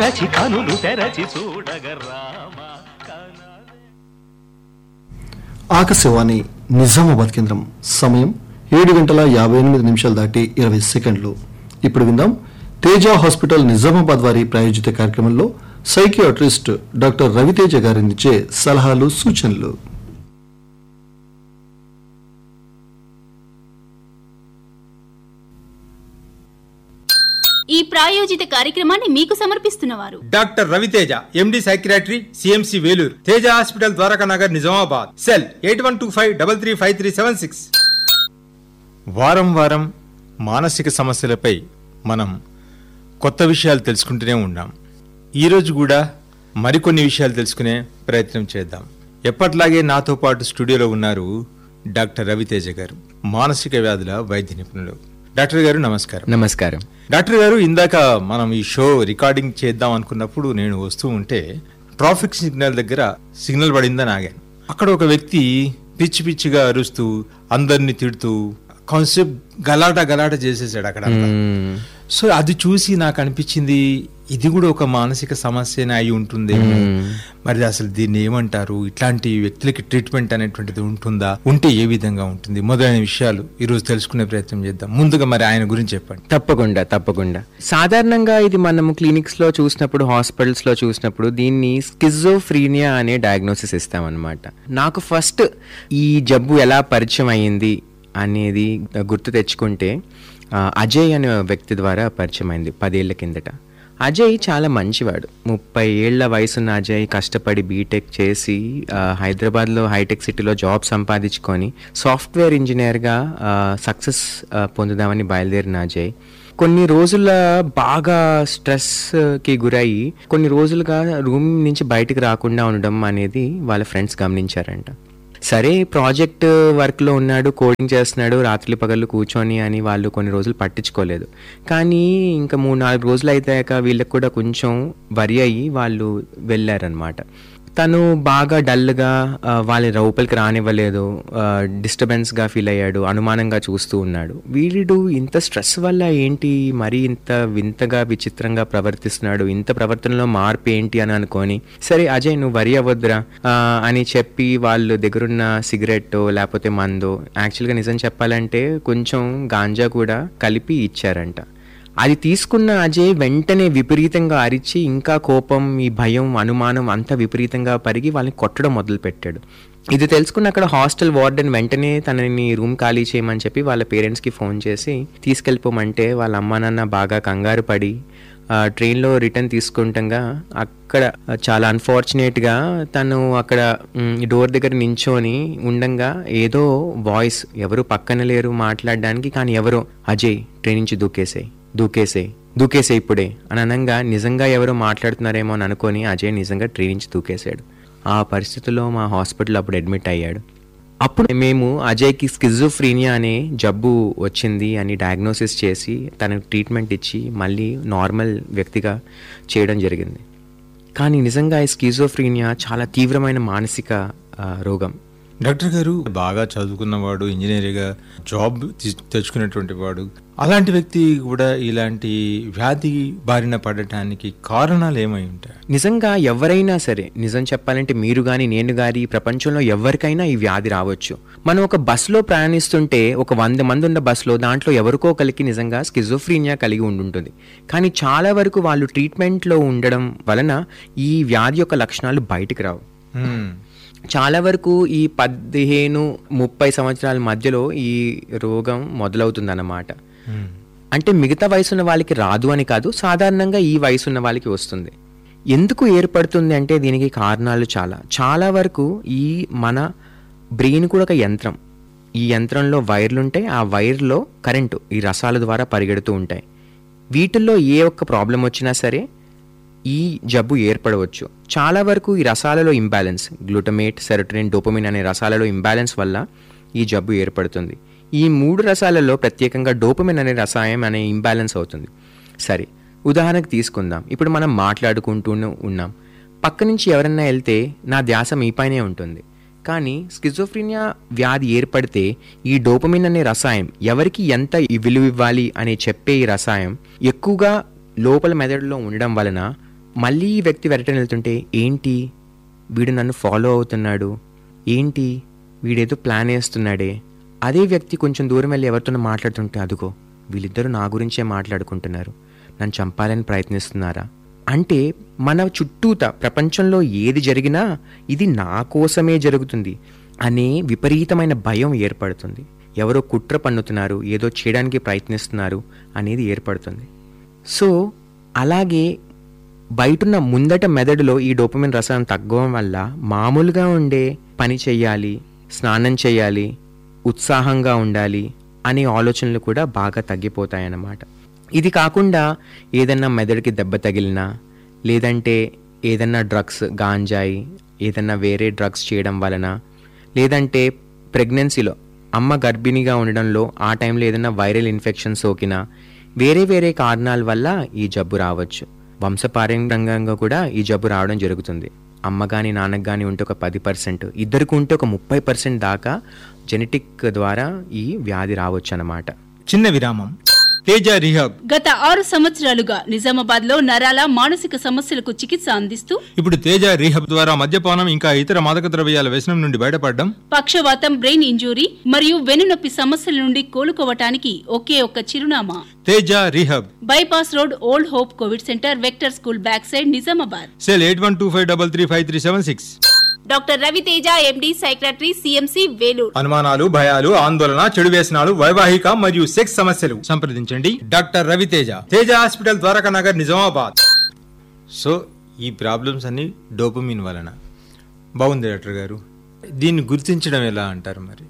తెరచి కనులు తెరచి చూడగ రామ ఆకాశవాణి నిజామాబాద్ కేంద్రం సమయం ఏడు గంటల యాభై ఎనిమిది నిమిషాలు దాటి ఇరవై సెకండ్లు ఇప్పుడు విందాం తేజ హాస్పిటల్ నిజామాబాద్ వారి ప్రాయోజిత కార్యక్రమంలో సైకియాట్రిస్ట్ డాక్టర్ రవితేజ గారించే సలహాలు సూచనలు ఈ ప్రాయోజిత కార్యక్రమాన్ని మీకు సమర్పిస్తున్నవారు doctor Raviteja MD psychiatry CMC Vellore Teja hospital Dwaraka Nagar Nizamabad cell eight one two five double three five three seven six వారం వారం మానసిక సమస్యలపై మనం కొత్త విషయాలు తెలుసుకుంటూనే ఉన్నాం ఈరోజు కూడా మరికొన్ని విషయాలు తెలుసుకునే ప్రయత్నం చేద్దాం ఎప్పట్లాగే నాతో పాటు స్టూడియోలో ఉన్నారు డాక్టర్ రవితేజ గారు మానసిక వ్యాధుల వైద్య నిపుణులు డాక్టర్ గారు నమస్కారం నమస్కారం డాక్టర్ గారు ఇందాక మనం ఈ షో రికార్డింగ్ చేద్దాం అనుకున్నప్పుడు నేను వస్తూ ఉంటే ట్రాఫిక్ సిగ్నల్ దగ్గర సిగ్నల్ పడిందని ఆగాను అక్కడ ఒక వ్యక్తి పిచ్చి పిచ్చిగా అరుస్తూ అందరిని తిడుతూ కాన్సెప్ట్ గలాట గలాట చేసేసాడు అక్కడ అంతా. మ్మ్. సో అది చూసి నాకు అనిపించింది ఇది కూడా ఒక మానసిక సమస్యనే అయి ఉంటుందేమో మరి అసలు దీన్ని ఏమంటారు ఇట్లాంటి వ్యక్తులకి ట్రీట్మెంట్ అనేటువంటిది ఉంటుందా ఉంటే ఏ విధంగా ఉంటుంది మొదలైన విషయాలు ఈరోజు తెలుసుకునే ప్రయత్నం చేద్దాం ముందుగా మరి ఆయన గురించి చెప్పండి తప్పకుండా తప్పకుండా సాధారణంగా ఇది మనము క్లినిక్స్ లో చూసినప్పుడు హాస్పిటల్స్ లో చూసినప్పుడు దీన్ని స్కిజోఫ్రీనియా అనే డయాగ్నోసిస్ ఇస్తామన్నమాట నాకు ఫస్ట్ ఈ జబ్బు ఎలా పరిచయం అయ్యింది అనేది గుర్తు తెచ్చుకుంటే ఆ, అజయ్ అనే వ్యక్తి ద్వారా పరిచయం అయింది పదేళ్ల కిందట అజయ్ చాలా మంచివాడు ముప్పై ఏళ్ల వయసున్న అజయ్ కష్టపడి బీటెక్ చేసి ఆ, హైదరాబాద్లో హైటెక్ సిటీలో జాబ్ సంపాదించుకొని సాఫ్ట్వేర్ ఇంజనీర్గా సక్సెస్ పొందుదామని బయలుదేరిన అజయ్ కొన్ని రోజుల బాగా స్ట్రెస్కి గురయ్యి కొన్ని రోజులుగా రూమ్ నుంచి బయటికి రాకుండా ఉండడం అనేది వాళ్ళ ఫ్రెండ్స్ గమనించారంట సరే ప్రాజెక్ట్ వర్క్లో ఉన్నాడు కోడింగ్ చేస్తున్నాడు రాత్రి పగళ్ళు కూర్చొని అని వాళ్ళు కొన్ని రోజులు పట్టించుకోలేదు కానీ ఇంకా మూడు నాలుగు రోజులు అయితాక వీళ్ళకి కూడా కొంచెం వరి అయ్యి వాళ్ళు వెళ్ళారనమాట తను బాగా డల్గా ఆ, వాళ్ళ లోపలికి రానివ్వలేదు ఆ, డిస్టర్బెన్స్గా ఫీల్ అయ్యాడు అనుమానంగా చూస్తూ ఉన్నాడు వీడు ఇంత స్ట్రెస్ వల్ల ఏంటి మరీ ఇంత వింతగా విచిత్రంగా ప్రవర్తిస్తున్నాడు ఇంత ప్రవర్తనలో మార్పు ఏంటి అని అనుకొని సరే అజయ్ నువ్వు వరి అవ్వద్దురా ఆ, అని చెప్పి వాళ్ళు దగ్గరున్న సిగరెట్ లేకపోతే మందు యాక్చువల్గా నిజం చెప్పాలంటే కొంచెం గాంజా కూడా కలిపి ఇచ్చారంట అది తీసుకున్న అజయ్ వెంటనే విపరీతంగా అరిచి ఇంకా కోపం ఈ భయం అనుమానం అంతా విపరీతంగా పరిగి వాళ్ళని కొట్టడం మొదలుపెట్టాడు ఇది తెలుసుకున్న అక్కడ హాస్టల్ వార్డెన్ వెంటనే తనని రూమ్ ఖాళీ చేయమని చెప్పి వాళ్ళ పేరెంట్స్కి ఫోన్ చేసి తీసుకెళ్ళిపోమంటే వాళ్ళ అమ్మా నాన్న బాగా కంగారు పడి ఆ, ట్రైన్లో రిటర్న్ తీసుకుంటంగా అక్కడ చాలా అన్ఫార్చునేట్గా తను అక్కడ మ్, డోర్ దగ్గర నించొని ఉండంగా ఏదో వాయిస్ ఎవరు పక్కన లేరు మాట్లాడడానికి కానీ ఎవరో అజయ్ ట్రైన్ నుంచి దూకేసాయి దూకేసాయి దూకేసే ఇప్పుడే అని అనగా నిజంగా ఎవరో మాట్లాడుతున్నారేమో అని అనుకొని అజయ్ నిజంగా ట్రైన్ నుంచి దూకేశాడు ఆ పరిస్థితుల్లో మా హాస్పిటల్ అప్పుడు అడ్మిట్ అయ్యాడు అప్పుడు మేము అజయ్కి స్కిజోఫ్రీనియా అనే జబ్బు వచ్చింది అని డయాగ్నోసిస్ చేసి తనకు ట్రీట్మెంట్ ఇచ్చి మళ్ళీ నార్మల్ వ్యక్తిగా చేయడం జరిగింది కానీ నిజంగా ఈ స్కిజోఫ్రీనియా చాలా తీవ్రమైన మానసిక ఆ, రోగం డాక్టర్ గారు బాగా చదువుకున్నవాడు ఇంజనీర్గా జాబ్ తీ- తెచ్చుకున్నటువంటి వాడు అలాంటి వ్యక్తి కూడా ఇలాంటి వ్యాధి బారిన పడటానికి కారణాలు ఏమై ఉంటాయి నిజంగా ఎవరైనా సరే నిజం చెప్పాలంటే మీరు కానీ నేను కానీ ఈ ప్రపంచంలో ఎవరికైనా ఈ వ్యాధి రావచ్చు మనం ఒక బస్సులో ప్రయాణిస్తుంటే ఒక వంద మంది ఉన్న బస్సులో దాంట్లో ఎవరికో కలిగి నిజంగా స్కిజోఫ్రీనియా కలిగి ఉండుంటుంది కానీ చాలా వరకు వాళ్ళు ట్రీట్మెంట్లో ఉండడం వలన ఈ వ్యాధి యొక్క లక్షణాలు బయటికి రావు హ్మ్. చాలా వరకు ఈ పదిహేను ముప్పై సంవత్సరాల మధ్యలో ఈ రోగం మొదలవుతుందన్నమాట హ్మ్. అంటే మిగతా వయసున్న వాళ్ళకి రాదు అని కాదు సాధారణంగా ఈ వయసున్న వాళ్ళకి వస్తుంది ఎందుకు ఏర్పడుతుంది అంటే దీనికి కారణాలు చాలా చాలా వరకు ఈ మన బ్రెయిన్ కూడా ఒక యంత్రం ఈ యంత్రంలో వైర్లు ఉంటాయి ఆ వైర్లో కరెంటు ఈ రసాల ద్వారా పరిగెడుతూ ఉంటాయి వీటిల్లో ఏ ఒక్క ప్రాబ్లం వచ్చినా సరే ఈ జబ్బు ఏర్పడవచ్చు చాలా వరకు ఈ రసాలలో ఇంబ్యాలెన్స్ గ్లూటమేట్ సెరోటోనిన్ డోపమిన్ అనే రసాలలో ఇంబ్యాలెన్స్ వల్ల ఈ జబ్బు ఏర్పడుతుంది ఈ మూడు రసాలలో ప్రత్యేకంగా డోపమిన్ అనే రసాయనం అనే ఇంబ్యాలెన్స్ అవుతుంది సరే ఉదాహరణకు తీసుకుందాం ఇప్పుడు మనం మాట్లాడుకుంటూ ఉన్నాం పక్క నుంచి ఎవరన్నా వెళ్తే నా ధ్యాస మీపైనే ఉంటుంది కానీ స్కిజోఫ్రీనియా వ్యాధి ఏర్పడితే ఈ డోపమిన్ అనే రసాయం ఎవరికి ఎంత విలువ ఇవ్వాలి అని చెప్పే ఈ రసాయం ఎక్కువగా లోపల మెదడులో ఉండడం వలన మళ్ళీ ఈ వ్యక్తి వెరటని వెళ్తుంటే ఏంటి వీడు నన్ను ఫాలో అవుతున్నాడు ఏంటి వీడేదో ప్లాన్ వేస్తున్నాడే అదే వ్యక్తి కొంచెం దూరం వెళ్ళి ఎవరితోనో మాట్లాడుతుంటే అదుగో వీళ్ళిద్దరూ నా గురించే మాట్లాడుకుంటున్నారు నన్ను చంపాలని ప్రయత్నిస్తున్నారా అంటే మన చుట్టూత ప్రపంచంలో ఏది జరిగినా ఇది నా కోసమే జరుగుతుంది అనే విపరీతమైన భయం ఏర్పడుతుంది ఎవరో కుట్ర పన్నుతున్నారు ఏదో చేయడానికి ప్రయత్నిస్తున్నారు అనేది ఏర్పడుతుంది సో అలాగే బయటున్న ముందట మెదడులో ఈ డోపమిన్ రసాయనం తగ్గడం వల్ల మామూలుగా ఉండే పని చెయ్యాలి స్నానం చేయాలి ఉత్సాహంగా ఉండాలి అనే ఆలోచనలు కూడా బాగా తగ్గిపోతాయన్నమాట ఇది కాకుండా ఏదన్నా మెదడుకి దెబ్బ తగిలినా లేదంటే ఏదన్నా డ్రగ్స్ గాంజాయి ఏదన్నా వేరే డ్రగ్స్ చేయడం వలన లేదంటే ప్రెగ్నెన్సీలో అమ్మ గర్భిణిగా ఉండడంలో ఆ టైంలో ఏదైనా వైరల్ ఇన్ఫెక్షన్ సోకినా వేరే వేరే కారణాల వల్ల ఈ జబ్బు రావచ్చు వంశపారంపర్యంగా కూడా ఈ జబ్బు రావడం జరుగుతుంది అమ్మ కానీ నాన్నకు కానీ ఉంటే ఒక పది పర్సెంట్ ఇద్దరికి ఉంటే ఒక ముప్పై పర్సెంట్ దాకా జెనెటిక్ ద్వారా ఈ వ్యాధి రావచ్చు అన్నమాట చిన్న విరామం తేజ రిహబ్ గత ఆరు సంవత్సరాలుగా నిజామాబాద్ లో నరాల మానసిక సమస్యలకు చికిత్స అందిస్తూ ఇప్పుడు తేజ రీహబ్ ద్వారా మద్యపానం ఇంకా ఇతర మాదక ద్రవ్యాల వ్యసనం నుండి బయటపడడం పక్షవాతం బ్రెయిన్ ఇంజూరీ మరియు వెన్నునొప్పి సమస్యల నుండి కోలుకోవటానికి ఒకే ఒక్క చిరునామా Teja rehab bypass road old hope covid centre vector school back side Nizamabad cell eight one two five double three five three seven six doctor Raviteja MD psychiatry CMC Vellore అనుమానాలు భయాలు ఆందోళన చెడు వ్యసనాలు వైవాహిక మరియు సెక్స్ సమస్యలు సంప్రదించండి doctor Raviteja Teja hospital Dwaraka Nagar Nizamabad so ఈ ప్రాబ్లమ్స్ అన్ని డోపమిన్ వలన బాగుంది డాక్టర్ గారు దీన్ని గుర్తించడం ఎలా అంటారు మరి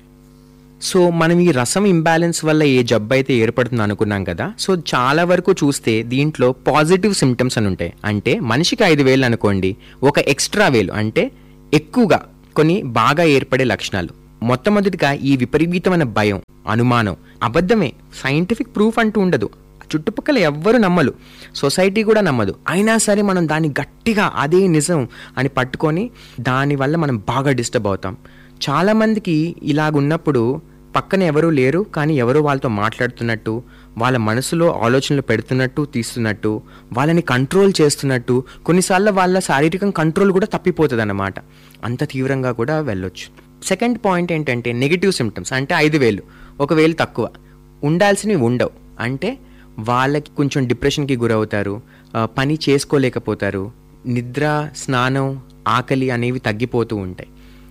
సో మనం ఈ రసం ఇంబ్యాలెన్స్ వల్ల ఏ జబ్బు అయితే ఏర్పడుతుంది అనుకున్నాం కదా సో చాలా వరకు చూస్తే దీంట్లో పాజిటివ్ సిమ్టమ్స్ అని ఉంటాయి అంటే మనిషికి ఐదు వేలు అనుకోండి ఒక ఎక్స్ట్రా వేలు అంటే ఎక్కువగా కొన్ని బాగా ఏర్పడే లక్షణాలు మొట్టమొదటిగా ఈ విపరీతమైన భయం అనుమానం అబద్ధమే సైంటిఫిక్ ప్రూఫ్ అంటూ ఉండదు చుట్టుపక్కల ఎవ్వరు నమ్మలు సొసైటీ కూడా నమ్మదు అయినా సరే మనం దాన్ని గట్టిగా అదే నిజం అని పట్టుకొని దానివల్ల మనం బాగా డిస్టర్బ్ అవుతాం చాలామందికి ఇలాగున్నప్పుడు పక్కన ఎవరూ లేరు కానీ ఎవరో వాళ్ళతో మాట్లాడుతున్నట్టు వాళ్ళ మనసులో ఆలోచనలు పెడుతున్నట్టు తీస్తున్నట్టు వాళ్ళని కంట్రోల్ చేస్తున్నట్టు కొన్నిసార్లు వాళ్ళ శారీరకం కంట్రోల్ కూడా తప్పిపోతుంది అన్నమాట అంత తీవ్రంగా కూడా వెళ్ళొచ్చు సెకండ్ పాయింట్ ఏంటంటే నెగిటివ్ సిమ్టమ్స్ అంటే ఐదు వేలు ఒక వేలు తక్కువ ఉండాల్సినవి ఉండవు అంటే వాళ్ళకి కొంచెం డిప్రెషన్కి గురవుతారు ఆ, పని చేసుకోలేకపోతారు నిద్ర స్నానం ఆకలి అనేవి తగ్గిపోతూ ఉంటాయి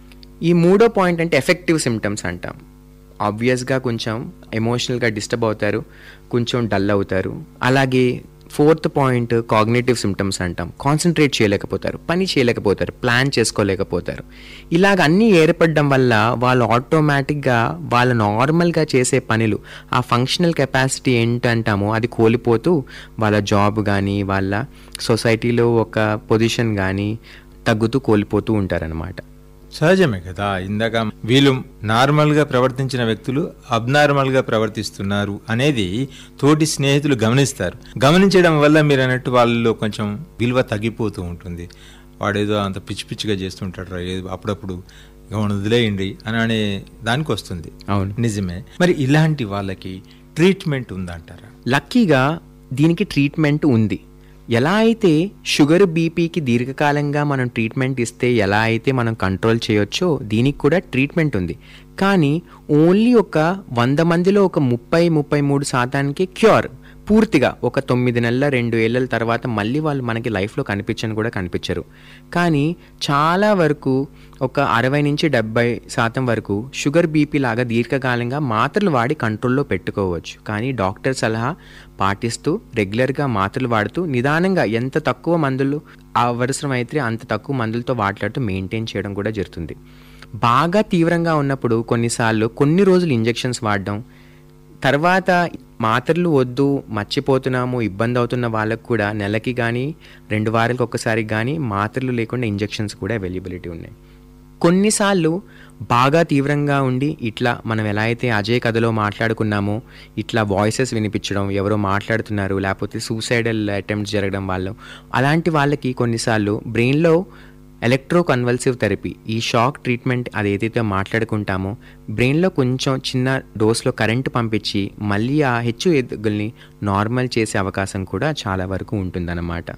ఈ మూడో పాయింట్ అంటే ఎఫెక్టివ్ సిమ్టమ్స్ అంటాం ఆబ్వియస్గా కొంచెం ఎమోషనల్గా డిస్టర్బ్ అవుతారు కొంచెం డల్ అవుతారు అలాగే ఫోర్త్ పాయింట్ కాగ్నేటివ్ సిమ్టమ్స్ అంటాం కాన్సన్ట్రేట్ చేయలేకపోతారు పని చేయలేకపోతారు ప్లాన్ చేసుకోలేకపోతారు ఇలాగ అన్నీ ఏర్పడడం వల్ల వాళ్ళు ఆటోమేటిక్గా వాళ్ళ నార్మల్గా చేసే పనులు ఆ ఫంక్షనల్ కెపాసిటీ ఏంటంటామో అది కోల్పోతూ వాళ్ళ జాబ్ కానీ వాళ్ళ సొసైటీలో ఒక పొజిషన్ కానీ తగ్గుతూ కోల్పోతూ ఉంటారనమాట సహజమే కదా ఇందాక వీళ్ళు నార్మల్ గా ప్రవర్తించిన వ్యక్తులు అబ్నార్మల్ గా ప్రవర్తిస్తున్నారు అనేది తోటి స్నేహితులు గమనిస్తారు గమనించడం వల్ల మీరు అన్నట్టు వాళ్ళలో కొంచెం విలువ తగ్గిపోతూ ఉంటుంది వాడేదో అంత పిచ్చి పిచ్చిగా చేస్తుంటాడు రా, ఏదో అప్పుడప్పుడు ఇక వాడిని వదిలేయండి అని అనే దానికి వస్తుంది అవును. నిజమే మరి ఇలాంటి వాళ్ళకి ట్రీట్మెంట్ ఉందంటారా లక్కీగా దీనికి ట్రీట్మెంట్ ఉంది ఎలా అయితే షుగర్ బీపీకి దీర్ఘకాలంగా మనం ట్రీట్మెంట్ ఇస్తే ఎలా అయితే మనం కంట్రోల్ చేయొచ్చో దీనికి కూడా ట్రీట్మెంట్ ఉంది కానీ ఓన్లీ ఒక వంద మందిలో ఒక ముప్పై ముప్పై మూడు శాతానికి క్యూర్ పూర్తిగా ఒక తొమ్మిది నెలల రెండు ఏళ్ళ తర్వాత మళ్ళీ వాళ్ళు మనకి లైఫ్లో కనిపించని కూడా కనిపించరు కానీ చాలా వరకు ఒక అరవై నుంచి డెబ్బై శాతం వరకు షుగర్ బీపీ లాగా దీర్ఘకాలంగా మాత్రలు వాడి కంట్రోల్లో పెట్టుకోవచ్చు కానీ డాక్టర్ సలహా పాటిస్తూ రెగ్యులర్గా మాత్రలు వాడుతూ నిదానంగా ఎంత తక్కువ మందులు అవసరమైతే అంత తక్కువ మందులతో వాట్లాడుతూ మెయింటైన్ చేయడం కూడా జరుగుతుంది బాగా తీవ్రంగా ఉన్నప్పుడు కొన్నిసార్లు కొన్ని రోజులు ఇంజెక్షన్స్ వాడడం తర్వాత మాత్రలు వద్దు మర్చిపోతున్నాము ఇబ్బంది అవుతున్న వాళ్ళకు కూడా నెలకి కానీ రెండు వారాలకు ఒక్కసారి కానీ మాత్రలు లేకుండా ఇంజెక్షన్స్ కూడా అవైలబిలిటీ ఉన్నాయి కొన్నిసార్లు బాగా తీవ్రంగా ఉండి ఇట్లా మనం ఎలా అయితే అజయ్ కథలో మాట్లాడుకున్నామో ఇట్లా వాయిసెస్ వినిపించడం ఎవరో మాట్లాడుతున్నారు లేకపోతే సూసైడల్ అటెంప్ట్స్ జరగడం వాళ్ళు అలాంటి వాళ్ళకి కొన్నిసార్లు బ్రెయిన్లో ఎలక్ట్రో కన్వల్సివ్ థెరపీ ఈ షాక్ ట్రీట్మెంట్ అది ఏదైతే మాట్లాడుకుంటామో బ్రెయిన్లో కొంచెం చిన్న డోస్లో కరెంటు పంపించి మళ్ళీ ఆ హెచ్చు ఎదుగుల్ని నార్మల్ చేసే అవకాశం కూడా చాలా వరకు ఉంటుందన్నమాట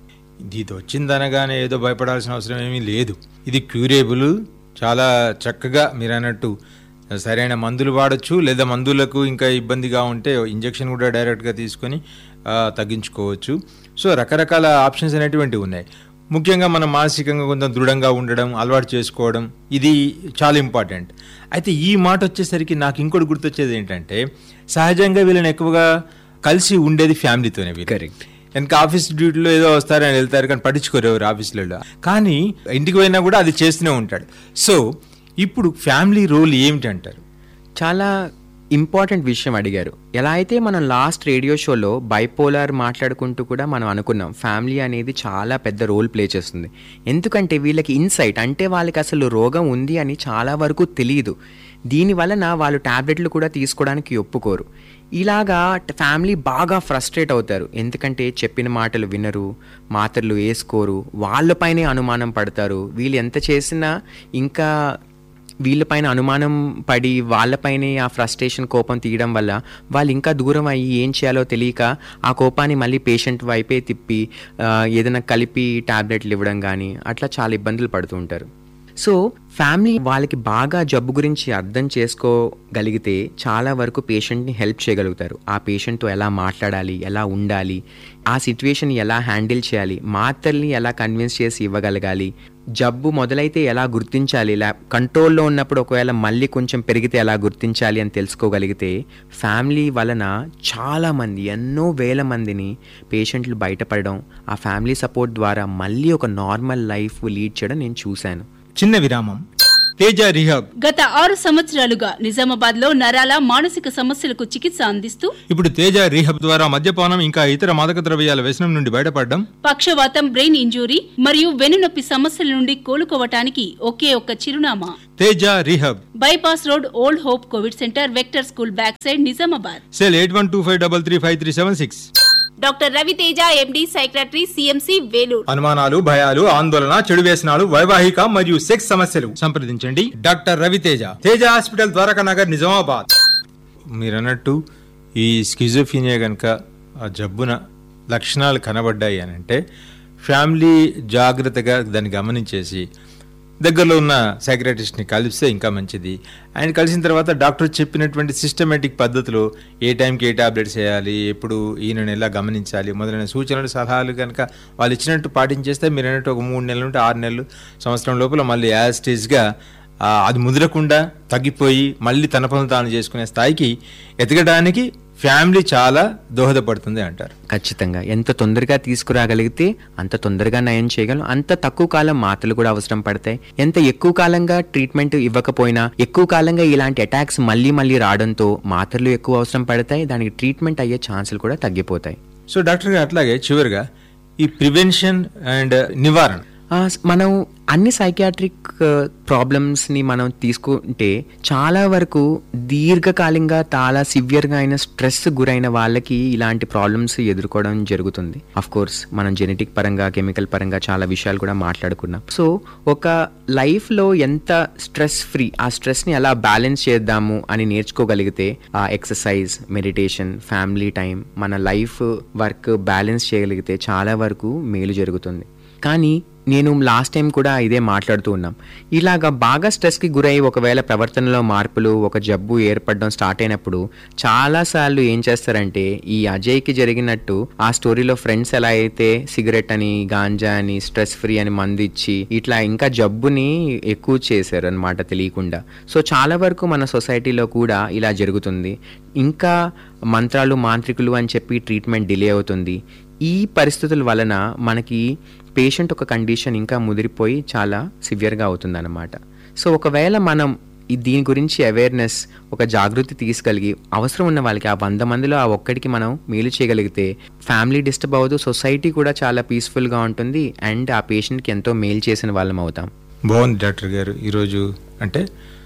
ఇది వచ్చిందనగానే ఏదో భయపడాల్సిన అవసరం ఏమీ లేదు ఇది క్యూరేబుల్ చాలా చక్కగా మీరు అన్నట్టు సరైన మందులు వాడచ్చు లేదా మందులకు ఇంకా ఇబ్బందిగా ఉంటే ఇంజెక్షన్ కూడా డైరెక్ట్గా తీసుకొని ఆ, తగ్గించుకోవచ్చు సో రకరకాల ఆప్షన్స్ అనేటువంటివి ఉన్నాయి ముఖ్యంగా మనం మానసికంగా కొంచెం దృఢంగా ఉండడం అలవాటు చేసుకోవడం ఇది చాలా ఇంపార్టెంట్ అయితే ఈ మాట వచ్చేసరికి నాకు ఇంకోటి గుర్తొచ్చేది ఏంటంటే సహజంగా వీళ్ళని ఎక్కువగా కలిసి ఉండేది ఫ్యామిలీతోనే వీళ్ళు Correct. వెనక ఆఫీస్ డ్యూటీలో ఏదో వస్తారు అని వెళ్తారు కానీ పట్టించుకోరు ఎవరు ఆఫీసులలో కానీ ఇంటికి పోయినా కూడా అది చేస్తూనే ఉంటాడు సో ఇప్పుడు ఫ్యామిలీ రోల్ ఏమిటి అంటారు చాలా ఇంపార్టెంట్ విషయం అడిగారు ఎలా అయితే మనం లాస్ట్ రేడియో షోలో బైపోలార్ మాట్లాడుకుంటూ కూడా మనం అనుకున్నాం ఫ్యామిలీ అనేది చాలా పెద్ద రోల్ ప్లే చేస్తుంది ఎందుకంటే వీళ్ళకి ఇన్సైట్ అంటే వాళ్ళకి అసలు రోగం ఉంది అని చాలా వరకు తెలియదు దీని వలన వాళ్ళు టాబ్లెట్లు కూడా తీసుకోవడానికి ఒప్పుకోరు ఇలాగా ఫ్యామిలీ బాగా ఫ్రస్ట్రేట్ అవుతారు ఎందుకంటే చెప్పిన మాటలు వినరు మాత్రలు వేసుకోరు వాళ్ళపైనే అనుమానం పడతారు వీళ్ళు ఎంత చేసినా ఇంకా వీళ్ళపైన అనుమానం పడి వాళ్ళపైనే ఆ ఫ్రస్ట్రేషన్ కోపం తీయడం వల్ల వాళ్ళు ఇంకా దూరం అయ్యి ఏం చేయాలో తెలియక ఆ కోపాన్ని మళ్ళీ పేషెంట్ వైపే తిప్పి ఆ, ఏదైనా కలిపి టాబ్లెట్లు ఇవ్వడం కానీ అట్లా చాలా ఇబ్బందులు పడుతూ ఉంటారు సో ఫ్యామిలీ వాళ్ళకి బాగా జబ్బు గురించి అర్థం చేసుకోగలిగితే చాలా వరకు పేషెంట్ని హెల్ప్ చేయగలుగుతారు ఆ పేషెంట్తో ఎలా మాట్లాడాలి ఎలా ఉండాలి ఆ సిచ్యువేషన్ ఎలా హ్యాండిల్ చేయాలి మాత్రల్ని ఎలా కన్విన్స్ చేసి ఇవ్వగలగాలి జబ్బు మొదలైతే ఎలా గుర్తించాలి ఇలా కంట్రోల్లో ఉన్నప్పుడు ఒకవేళ మళ్ళీ కొంచెం పెరిగితే ఎలా గుర్తించాలి అని తెలుసుకోగలిగితే ఫ్యామిలీ వలన చాలామంది ఎన్నో వేల మందిని పేషెంట్లు బయటపడడం ఆ ఫ్యామిలీ సపోర్ట్ ద్వారా మళ్ళీ ఒక నార్మల్ లైఫ్ లీడ్ చేయడం నేను చూశాను చిన్న విరామం తేజ రిహాబ్ గత ఆరు సంవత్సరాలుగా నిజామాబాద్ లో నరాల మానసిక సమస్యలకు చికిత్స అందిస్తూ ఇప్పుడు తేజ రీహబ్ ద్వారా మద్యపానం ఇంకా ఇతర మాదక ద్రవ్యాల వ్యసనం నుండి బయటపడడం పక్షవాతం బ్రెయిన్ ఇంజూరీ మరియు వెన్నునొప్పి సమస్యల నుండి కోలుకోవటానికి ఒకే ఒక్క చిరునామా Teja rehab bypass road old hope covid centre vector school back side Nizamabad cell eight one two five double three five three seven six doctor Raviteja MD psychiatry CMC Vellore అనుమానాలు భయాలు ఆందోళన చెడు వ్యసనాలు వైవాహిక మరియు సెక్స్ సమస్యలు సంప్రదించండి డాక్టర్ రవితేజ తేజ హాస్పిటల్ ద్వారకా నగర్ నిజామాబాద్ మీరు అన్నట్టు ఈ స్కిజోఫీనియా కనుక ఆ జబ్బున లక్షణాలు కనబడ్డాయి అని అంటే ఫ్యామిలీ జాగ్రత్తగా దాన్ని గమనించేసి దగ్గరలో ఉన్న సైక్రటిస్ట్ని కలిస్తే ఇంకా మంచిది ఆయన కలిసిన తర్వాత డాక్టర్ చెప్పినటువంటి సిస్టమేటిక్ పద్ధతిలో ఏ టైంకి ఏ టాబ్లెట్స్ వేయాలి ఎప్పుడు ఈయనను ఎలా గమనించాలి మొదలైన సూచనలు సలహాలు కనుక వాళ్ళు ఇచ్చినట్టు పాటించేస్తే మీరు అన్నట్టు ఒక మూడు నెలల నుండి ఆరు నెలలు సంవత్సరం లోపల మళ్ళీ యాజ్ స్టేజ్గా ఆ, అది ముదరకుండా తగ్గిపోయి మళ్ళీ తన పనులు తాను చేసుకునే స్థాయికి ఎదగడానికి ఫ్యామిలీ చాలా దోహదపడుతుంది అంటారు ఖచ్చితంగా ఎంత తొందరగా తీసుకురాగలిగితే అంత తొందరగా నయం చేయగలం అంత తక్కువ కాలం మాత్రలు కూడా అవసరం పడతాయి ఎంత ఎక్కువ కాలంగా ట్రీట్మెంట్ ఇవ్వకపోయినా ఎక్కువ కాలంగా ఇలాంటి అటాక్స్ మళ్ళీ మళ్ళీ రావడంతో మాత్రలు ఎక్కువ అవసరం పడతాయి దానికి ట్రీట్మెంట్ అయ్యే ఛాన్సులు కూడా తగ్గిపోతాయి సో డాక్టర్ గారు అట్లాగే చివరిగా ఈ ప్రివెన్షన్ అండ్ నివారణ ఆ, స్- మనం అన్ని సైకియాట్రిక్ ప్రాబ్లమ్స్ని మనం తీసుకుంటే చాలా వరకు దీర్ఘకాలికంగా చాలా సివియర్గా అయిన స్ట్రెస్ గురైన వాళ్ళకి ఇలాంటి ప్రాబ్లమ్స్ ఎదుర్కోవడం జరుగుతుంది అఫ్ కోర్స్ మనం జెనెటిక్ పరంగా కెమికల్ పరంగా చాలా విషయాలు కూడా మాట్లాడుకున్నాం సో ఒక లైఫ్లో ఎంత స్ట్రెస్ ఫ్రీ ఆ స్ట్రెస్ని ఎలా బ్యాలెన్స్ చేద్దాము అని నేర్చుకోగలిగితే ఆ ఎక్సర్సైజ్ మెడిటేషన్ ఫ్యామిలీ టైం మన లైఫ్ వర్క్ బ్యాలెన్స్ చేయగలిగితే చాలా వరకు మేలు జరుగుతుంది కానీ నేను లాస్ట్ టైం కూడా ఇదే మాట్లాడుతూ ఉన్నాం ఇలాగా బాగా స్ట్రెస్కి గురై ఒకవేళ ప్రవర్తనలో మార్పులు ఒక జబ్బు ఏర్పడడం స్టార్ట్ అయినప్పుడు చాలాసార్లు ఏం చేస్తారంటే ఈ అజయ్కి జరిగినట్టు ఆ స్టోరీలో ఫ్రెండ్స్ ఎలా అయితే సిగరెట్ అని గాంజా అని స్ట్రెస్ ఫ్రీ అని మందు ఇచ్చి ఇట్లా ఇంకా జబ్బుని ఎక్కువ చేశారు అనమాట తెలియకుండా సో చాలా వరకు మన సొసైటీలో కూడా ఇలా జరుగుతుంది ఇంకా మంత్రాలు మాంత్రికులు అని చెప్పి ట్రీట్మెంట్ డిలే అవుతుంది ఈ పరిస్థితుల వలన మనకి పేషెంట్ ఒక కండిషన్ ఇంకా ముదిరిపోయి చాలా సివియర్గా అవుతుందన్నమాట సో ఒకవేళ మనం ఈ దీని గురించి అవేర్నెస్ ఒక జాగృతి తీసుకెళ్ళి అవసరం ఉన్న వాళ్ళకి ఆ వంద మందిలో ఆ ఒక్కడికి మనం మేలు చేయగలిగితే ఫ్యామిలీ డిస్టర్బ్ అవ్వదు సొసైటీ కూడా చాలా పీస్ఫుల్గా ఉంటుంది అండ్ ఆ పేషెంట్కి ఎంతో మేలు చేసిన వాళ్ళం అవుతాం బాగుంది డాక్టర్ గారు ఈరోజు అంటే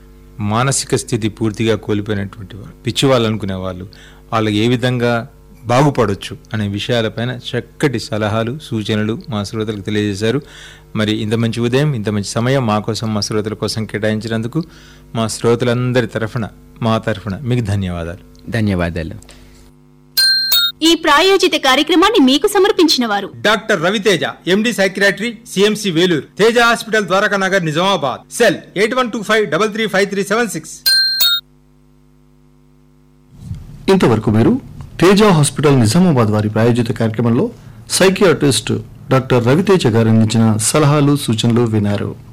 మానసిక స్థితి పూర్తిగా కోల్పోయినటువంటి వాళ్ళు పిచ్చి వాళ్ళు అనుకునే వాళ్ళు వాళ్ళకి ఏ విధంగా బాగుపడొచ్చు అనే విషయాలపైన చక్కటి సలహాలు సూచనలు మా శ్రోతలకు తెలియజేశారు మరి ఇంత మంచి ఉదయం ఇంత మంచి సమయం మా కోసం మా శ్రోతల కోసం కేటాయించినందుకు మా శ్రోతలందరి తరఫున మా తరఫున మీకు ధన్యవాదాలు ధన్యవాదాలు ఈ ప్రాయోజిత కార్యక్రమాన్ని మీకు సమర్పించిన వారు doctor Raviteja MD psychiatry CMC Vellore Teja hospital Dwaraka Nagar Nizamabad cell eight one two five double three five three seven six ఇంతవరకు మీరు తేజ హాస్పిటల్ నిజామాబాద్ వారి ప్రాయోజిత కార్యక్రమంలో సైకియాట్రిస్ట్ డాక్టర్ రవితేజ గారు అందించిన సలహాలు సూచనలు వినారు